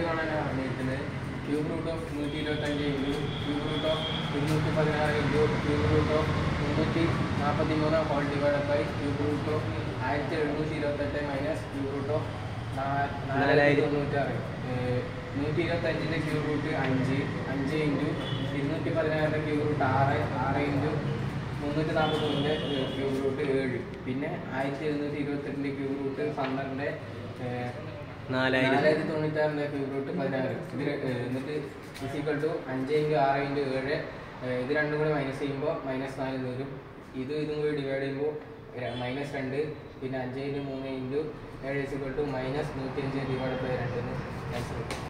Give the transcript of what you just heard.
കാണാനാണ് പറഞ്ഞിരിക്കുന്നത് cube root of നൂറ്റി ഇരുപത്തഞ്ച് ഇൻറ്റു ക്യൂബ് റൂട്ട് ഓഫ് ഇരുന്നൂറ്റി പതിനാറ് ഇൻറ്റു ക്യൂബ് റൂട്ട് ഓഫ് മുന്നൂറ്റി നാൽപ്പത്തി മൂന്ന് whole divide by cube root of ആയിരത്തി എഴുന്നൂറ്റി ഇരുപത്തെട്ട് മൈനസ് ക്യൂബ് റൂട്ട് ഓഫ് നാലായിരത്തി നാലായിരത്തി തൊണ്ണൂറ്റാറ് നൂറ്റി ഇരുപത്തഞ്ചിൻ്റെ ക്യൂബ് റൂട്ട് അഞ്ച് അഞ്ച് ഇൻറ്റു ഇരുന്നൂറ്റി പതിനാറിൻ്റെ ക്യൂബ് റൂട്ട് ആറ് ആറ് ഇൻറ്റു മുന്നൂറ്റി നാൽപ്പത്തൊന്നിൻ്റെ ക്യൂബ് റൂട്ട് ഏഴ് പിന്നെ ആയിരത്തി എഴുന്നൂറ്റി ഇരുപത്തെട്ടിൻ്റെ ക്യൂബ് റൂട്ട് പന്ത്രണ്ട് ഏഹ്, നാലായിരം നാലായിരത്തി തൊണ്ണൂറ്റാറിൻ്റെ ക്യൂബ് റൂട്ട് പതിനാറ് ഇത് ര- ഏഹ്, എന്നിട്ട് ഫിസിക്കൽ ടു അഞ്ച് ഇൻറ്റു ആറ് ഇൻറ്റു ഏഴ് ഏഹ്, ഇത് രണ്ടും കൂടി മൈനസ് ചെയ്യുമ്പോൾ മൈനസ് നാല് എന്ന് വരും ഇത് ഇതും കൂടി ഡിവൈഡ് ചെയ്യുമ്പോൾ മൈനസ് രണ്ട് പിന്നെ അഞ്ച് ഇൻറ്റു മൂന്ന് ഇൻറ്റു ഏഴ് ഫിസിക്കൽ ടു മൈനസ് നൂറ്റി അഞ്ച് ഡിവൈഡ് ബൈ രണ്ട് എന്ന് ആൻസർ കിട്ടും